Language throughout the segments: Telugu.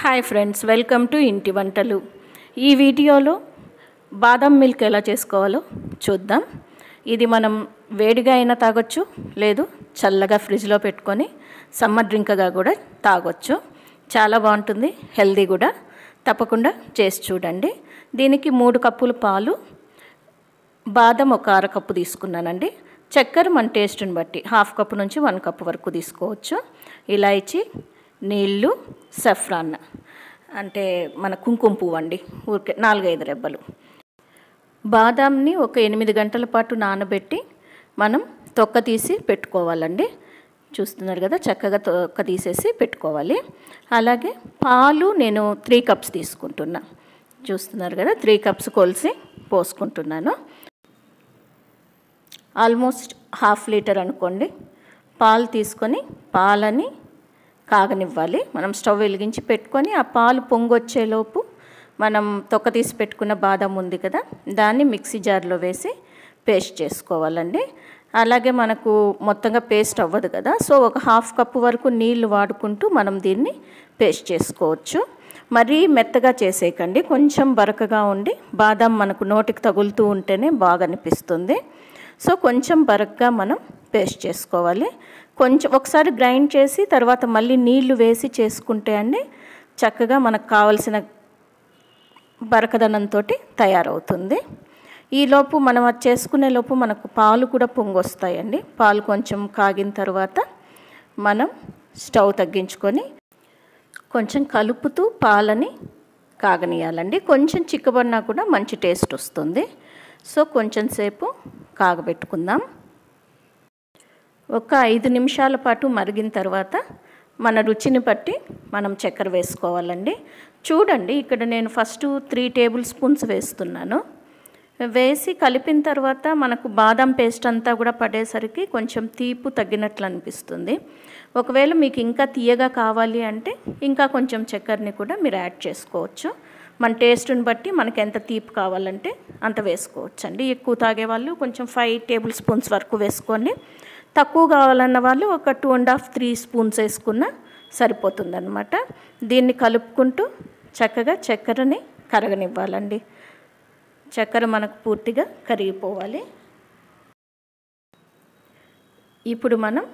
హాయ్ ఫ్రెండ్స్ వెల్కమ్ టు ఇంటి వంటలు ఈ వీడియోలో బాదం మిల్క్ ఎలా చేసుకోవాలో చూద్దాం ఇది మనం వేడిగా అయినా తాగొచ్చు లేదు చల్లగా ఫ్రిడ్జ్లో పెట్టుకొని సమ్మర్ డ్రింక్గా కూడా తాగొచ్చు చాలా బాగుంటుంది హెల్దీ కూడా తప్పకుండా చేసి చూడండి దీనికి మూడు కప్పులు పాలు బాదం ఒక అర కప్పు తీసుకున్నానండి చక్కెర మన టేస్ట్ని బట్టి హాఫ్ కప్పు నుంచి వన్ కప్పు వరకు తీసుకోవచ్చు ఇలాయచి నీళ్ళు సఫ్రాన్ అంటే మన కుంకుమ పువ్వు అండి ఊరికే నాలుగైదు రెబ్బలు బాదాంని ఒక ఎనిమిది గంటల పాటు నానబెట్టి మనం తొక్క తీసి పెట్టుకోవాలండి చూస్తున్నారు కదా చక్కగా తొక్క తీసేసి పెట్టుకోవాలి అలాగే పాలు నేను త్రీ కప్స్ తీసుకుంటున్నా చూస్తున్నారు కదా త్రీ కప్స్ కొలిసి పోసుకుంటున్నాను ఆల్మోస్ట్ హాఫ్ లీటర్ అనుకోండి పాలు తీసుకొని పాలని కాగనివ్వాలి మనం స్టవ్ వెలిగించి పెట్టుకొని ఆ పాలు పొంగొచ్చేలోపు మనం తొక్క తీసి పెట్టుకున్న బాదం ఉంది కదా దాన్ని మిక్సీ జార్లో వేసి పేస్ట్ చేసుకోవాలండి అలాగే మనకు మొత్తంగా పేస్ట్ అవ్వదు కదా సో ఒక హాఫ్ కప్పు వరకు నీళ్లు వాడుకుంటూ మనం దీన్ని పేస్ట్ చేసుకోవచ్చు మరీ మెత్తగా చేసేయకండి కొంచెం బరకగా ఉండి బాదం మనకు నోటికి తగులుతూ ఉంటేనే బాగా అనిపిస్తుంది సో కొంచెం బరక్గా మనం పేస్ట్ చేసుకోవాలి కొంచెం ఒకసారి గ్రైండ్ చేసి తర్వాత మళ్ళీ నీళ్లు వేసి చేసుకుంటే అండి చక్కగా మనకు కావలసిన బరకదనంతో తయారవుతుంది ఈలోపు మనం అది చేసుకునే లోపు మనకు పాలు కూడా పొంగొస్తాయండి పాలు కొంచెం కాగిన తర్వాత మనం స్టవ్ తగ్గించుకొని కొంచెం కలుపుతూ పాలని కాగనీయాలండి కొంచెం చిక్కబడినా కూడా మంచి టేస్ట్ వస్తుంది సో కొంచెం సేపు కాగబెట్టుకుందాం ఒక ఐదు నిమిషాల పాటు మరిగిన తర్వాత మన రుచిని బట్టి మనం చక్కెర వేసుకోవాలండి చూడండి ఇక్కడ నేను ఫస్ట్ త్రీ టేబుల్ స్పూన్స్ వేస్తున్నాను వేసి కలిపిన తర్వాత మనకు బాదం పేస్ట్ అంతా కూడా పడేసరికి కొంచెం తీపు తగ్గినట్లు అనిపిస్తుంది ఒకవేళ మీకు ఇంకా తీయగా కావాలి అంటే ఇంకా కొంచెం చక్కెరని కూడా మీరు యాడ్ చేసుకోవచ్చు మన టేస్ట్ని బట్టి మనకి ఎంత తీపి కావాలంటే అంత వేసుకోవచ్చు అండి ఎక్కువ తాగే వాళ్ళు కొంచెం ఫైవ్ టేబుల్ స్పూన్స్ వరకు వేసుకోండి తక్కువ కావాలన్న వాళ్ళు ఒక two and half three spoons వేసుకున్న సరిపోతుందన్నమాట దీన్ని కలుపుకుంటూ చక్కగా చక్కెరని కరగనివ్వాలండి చక్కెర మనకు పూర్తిగా కరిగిపోవాలి ఇప్పుడు మనం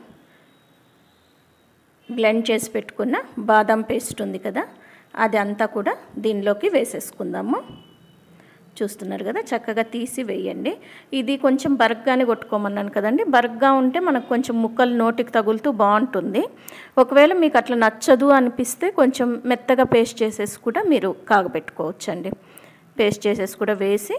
బ్లెండ్ చేసి పెట్టుకున్న బాదం పేస్ట్ ఉంది కదా అది అంతా కూడా దీనిలోకి వేసేసుకుందాము చూస్తున్నారు కదా చక్కగా తీసి వేయండి ఇది కొంచెం బరగ్గానే కొట్టుకోమన్నాను కదండి బరగ్గా ఉంటే మనకు కొంచెం ముక్కలు నోటికి తగులుతూ బాగుంటుంది ఒకవేళ మీకు అట్లా నచ్చదు అనిపిస్తే కొంచెం మెత్తగా పేస్ట్ చేసేసి కూడా మీరు కాగబెట్టుకోవచ్చండి పేస్ట్ చేసేసి కూడా వేసి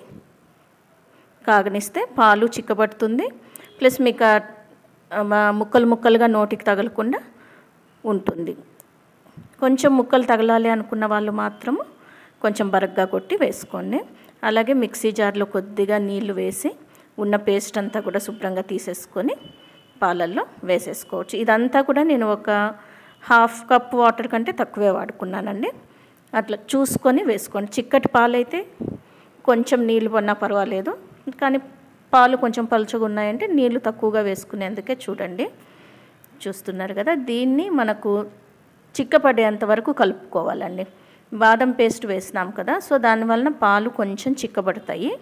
కాగనిస్తే పాలు చిక్కబడుతుంది ప్లస్ మీకు ముక్కలు ముక్కలుగా నోటికి తగలకుండా ఉంటుంది కొంచెం ముక్కలు తగలాలి అనుకున్న వాళ్ళు మాత్రము కొంచెం బరగ్గా కొట్టి వేసుకోండి అలాగే మిక్సీ జార్లో కొద్దిగా నీళ్లు వేసి ఉన్న పేస్ట్ అంతా కూడా శుభ్రంగా తీసేసుకొని పాలల్లో వేసేసుకోవచ్చు ఇదంతా కూడా నేను ఒక హాఫ్ కప్ వాటర్ కంటే తక్కువే వాడుకున్నానండి అట్లా చూసుకొని వేసుకోండి చిక్కటి పాలు అయితే కొంచెం నీళ్ళు పడినా పర్వాలేదు కానీ పాలు కొంచెం పలుచగా ఉన్నాయంటే నీళ్లు తక్కువగా వేసుకునేందుకే చూడండి చూస్తున్నారు కదా దీన్ని మనకు చిక్కపడేంత వరకు కలుపుకోవాలండి బాదం పేస్ట్ వేసినాం కదా సో దానివలన పాలు కొంచెం చిక్కబడతాయి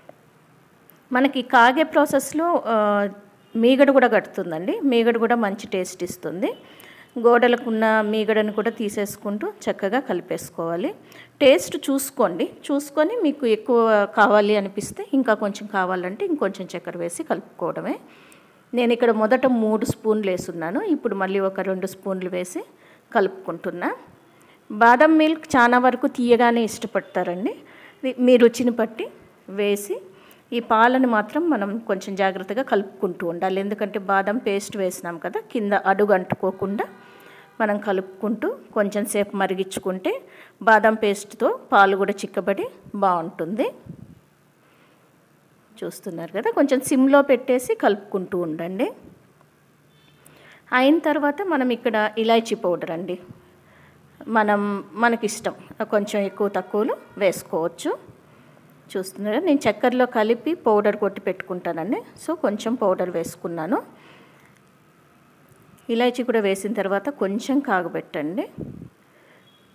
మనకి కాగే ప్రాసెస్లో మీగడ కూడా కడుతుందండి మీగడ కూడా మంచి టేస్ట్ ఇస్తుంది గోడలకున్న మీగడను కూడా తీసేసుకుంటూ చక్కగా కలిపేసుకోవాలి టేస్ట్ చూసుకోండి చూసుకొని మీకు ఎక్కువ కావాలి అనిపిస్తే ఇంకా కొంచెం కావాలంటే ఇంకొంచెం చక్కెర వేసి కలుపుకోవడమే నేను ఇక్కడ మొదట మూడు స్పూన్లు వేసున్నాను ఇప్పుడు మళ్ళీ ఒక రెండు స్పూన్లు వేసి కలుపుకుంటున్నా బాదం మిల్క్ చాలా వరకు తీయగానే ఇష్టపడతారండి మీ రుచిని బట్టి వేసి ఈ పాలను మాత్రం మనం కొంచెం జాగ్రత్తగా కలుపుకుంటూ ఉండాలి ఎందుకంటే బాదం పేస్ట్ వేసినాం కదా కింద అడుగు అంటుకోకుండా మనం కలుపుకుంటూ కొంచెం సేపు మరిగించుకుంటే బాదం పేస్ట్తో పాలు కూడా చిక్కబడి బాగుంటుంది చూస్తున్నారు కదా కొంచెం సిమ్లో పెట్టేసి కలుపుకుంటూ ఉండండి అయిన తర్వాత మనం ఇక్కడ ఇలాచీ పౌడర్ అండి మనం మనకిష్టం కొంచెం ఎక్కువ తక్కువలో వేసుకోవచ్చు చూస్తున్నారు నేను చక్కెరలో కలిపి పౌడర్ కొట్టి పెట్టుకుంటానండి సో కొంచెం పౌడర్ వేసుకున్నాను ఇలాచీ కూడా వేసిన తర్వాత కొంచెం కాగబెట్టండి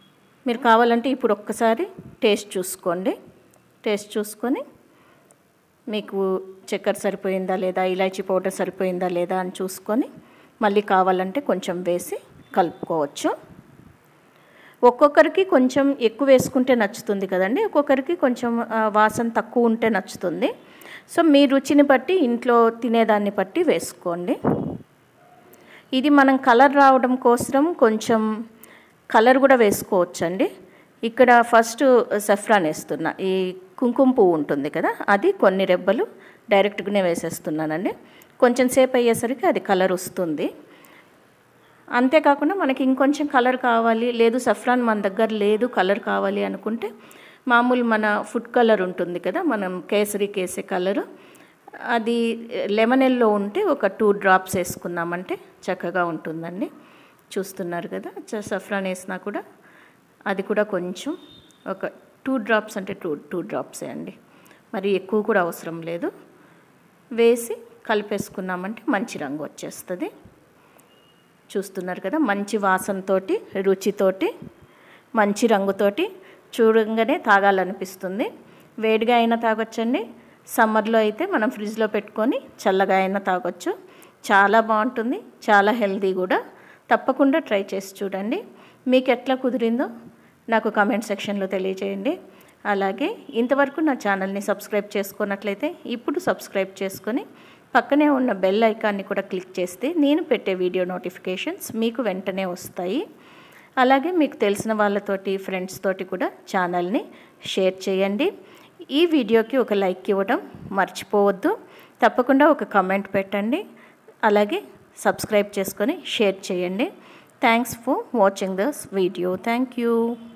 మీరు కావాలంటే ఇప్పుడు ఒక్కసారి టేస్ట్ చూసుకోండి టేస్ట్ చూసుకొని మీకు చక్కెర సరిపోయిందా లేదా ఇలాచీ పౌడర్ సరిపోయిందా లేదా అని చూసుకొని మళ్ళీ కావాలంటే కొంచెం వేసి కలుపుకోవచ్చు ఒక్కొక్కరికి కొంచెం ఎక్కువ వేసుకుంటే నచ్చుతుంది కదండి ఒక్కొక్కరికి కొంచెం ఆ, వాసన తక్కువ ఉంటే నచ్చుతుంది సో మీ రుచిని బట్టి ఇంట్లో తినేదాన్ని బట్టి వేసుకోండి ఇది మనం కలర్ రావడం కోసం కొంచెం కలర్ కూడా వేసుకోవచ్చండి ఇక్కడ ఫస్ట్ సఫ్రాన్ వేస్తున్నా ఈ కుంకుమ పువ్వు ఉంటుంది కదా అది కొన్ని రెబ్బలు డైరెక్ట్గానే వేసేస్తున్నానండి కొంచెం సేపు అయ్యేసరికి అది కలర్ వస్తుంది అంతేకాకుండా మనకి ఇంకొంచెం కలర్ కావాలి లేదు సఫ్రాన్ మన దగ్గర లేదు కలర్ కావాలి అనుకుంటే మామూలు మన ఫుడ్ కలర్ ఉంటుంది కదా మనం కేసరి కేసే కలరు అది లెమన్ ఎల్లో ఉంటే ఒక టూ డ్రాప్స్ వేసుకున్నామంటే చక్కగా ఉంటుందండి చూస్తున్నారు కదా చ- సఫ్రాన్ వేసినా కూడా అది కూడా కొంచెం ఒక టూ డ్రాప్స్ అంటే టూ టూ డ్రాప్సే అండి మరి ఎక్కువ కూడా అవసరం లేదు వేసి కలిపేసుకున్నామంటే మంచి రంగు వచ్చేస్తుంది చూస్తున్నారు కదా మంచి వాసనతోటి రుచితోటి మంచి రంగుతోటి చూడంగానే తాగాలనిపిస్తుంది వేడిగా అయినా తాగొచ్చండి సమ్మర్లో అయితే మనం ఫ్రిడ్జ్లో పెట్టుకొని చల్లగా అయినా తాగొచ్చు చాలా బాగుంటుంది చాలా హెల్తీ కూడా తప్పకుండా ట్రై చేసి చూడండి మీకు ఎట్లా కుదిరిందో నాకు కామెంట్ సెక్షన్లో తెలియజేయండి అలాగే ఇంతవరకు నా ఛానల్ని సబ్స్క్రైబ్ చేసుకున్నట్లయితే ఇప్పుడు సబ్స్క్రైబ్ చేసుకొని పక్కనే ఉన్న బెల్ ఐకాన్ని కూడా క్లిక్ చేస్తే నేను పెట్టే వీడియో నోటిఫికేషన్స్ మీకు వెంటనే వస్తాయి అలాగే మీకు తెలిసిన వాళ్ళతోటి ఫ్రెండ్స్ తోటి కూడా ఛానల్ని షేర్ చేయండి ఈ వీడియోకి ఒక లైక్ ఇవ్వడం మర్చిపోవద్దు తప్పకుండా ఒక కమెంట్ పెట్టండి అలాగే సబ్స్క్రైబ్ చేసుకొని షేర్ చేయండి thanks for watching this video thank you